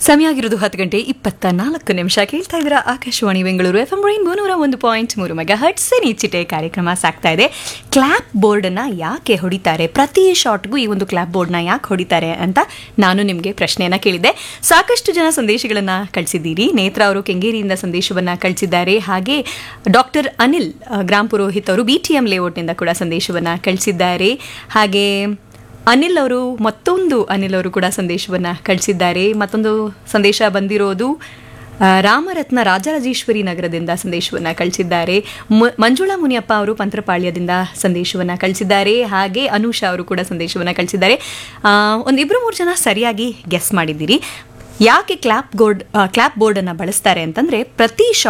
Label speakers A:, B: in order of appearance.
A: ಸಮಯ ಆಗಿರೋದು ಹತ್ತು ಗಂಟೆ ಇಪ್ಪತ್ತ ನಾಲ್ಕು ನಿಮಿಷ ಕೇಳ್ತಾ ಇದ್ದೀರಾ Akashvani Bengaluru F M rainbow ನೂರ ಒಂದು ಪಾಯಿಂಟ್ ಮೂರು ಮೆಗಾ ಹಟ್ಸ್ ನೀಚಿಟೆ ಕಾರ್ಯಕ್ರಮ ಸಾಕ್ತಾ ಇದೆ ಕ್ಲಾಪ್ ಬೋರ್ಡನ್ನ ಯಾಕೆ ಹೊಡಿತಾರೆ ಪ್ರತಿ ಶಾಟ್ಗೂ ಈ ಒಂದು ಕ್ಲಾಪ್ ಬೋರ್ಡ್ನ ಯಾಕೆ ಹೊಡಿತಾರೆ ಅಂತ ನಾನು ನಿಮಗೆ ಪ್ರಶ್ನೆಯನ್ನ ಕೇಳಿದ್ದೆ ಸಾಕಷ್ಟು ಜನ ಸಂದೇಶಗಳನ್ನ ಕಳಿಸಿದ್ದೀರಿ ನೇತ್ರ ಅವರು ಕೆಂಗೇರಿಯಿಂದ ಸಂದೇಶವನ್ನ ಕಳಿಸಿದ್ದಾರೆ ಹಾಗೆ ಡಾಕ್ಟರ್ ಅನಿಲ್ ಆ, ಗ್ರಾಮ್ ಪುರೋಹಿತ್ ಅವರು ಬಿ ಟಿ ಎಂ ಲೇಔಟ್ನಿಂದ ಕೂಡ ಸಂದೇಶವನ್ನ ಕಳಿಸಿದ್ದಾರೆ ಹಾಗೆ ಅನಿಲ್ ಅವರು ಮತ್ತೊಂದು ಅನಿಲ್ ಅವರು ಕೂಡ ಸಂದೇಶವನ್ನ ಕಳಿಸಿದ್ದಾರೆ ಮತ್ತೊಂದು ಸಂದೇಶ ಬಂದಿರೋದು ಆ, ರಾಮರತ್ನ ರಾಜರಾಜೇಶ್ವರಿ ನಗರದಿಂದ ಸಂದೇಶವನ್ನ ಕಳಿಸಿದ್ದಾರೆ ಮ- ಮಂಜುಳಾ ಮುನಿಯಪ್ಪ ಅವರು ಪಂತ್ರಪಾಳ್ಯದಿಂದ ಸಂದೇಶವನ್ನ ಕಳಿಸಿದ್ದಾರೆ ಹಾಗೆ ಅನುಷಾ ಅವರು ಕೂಡ ಸಂದೇಶವನ್ನ ಕಳಿಸಿದ್ದಾರೆ ಆ, ಒಂದಿಬ್ರು ಮೂರು ಜನ ಸರಿಯಾಗಿ ಗೆಸ್ ಮಾಡಿದ್ದೀರಿ ಯಾಕೆ ಕ್ಲಾಪ್ ಬೋರ್ಡ್ ಕ್ಲಾಪ್ ಬೋರ್ಡ್ ಅನ್ನ ಬಳಸ್ತಾರೆ ಅಂತಂದ್ರೆ ಪ್ರತಿ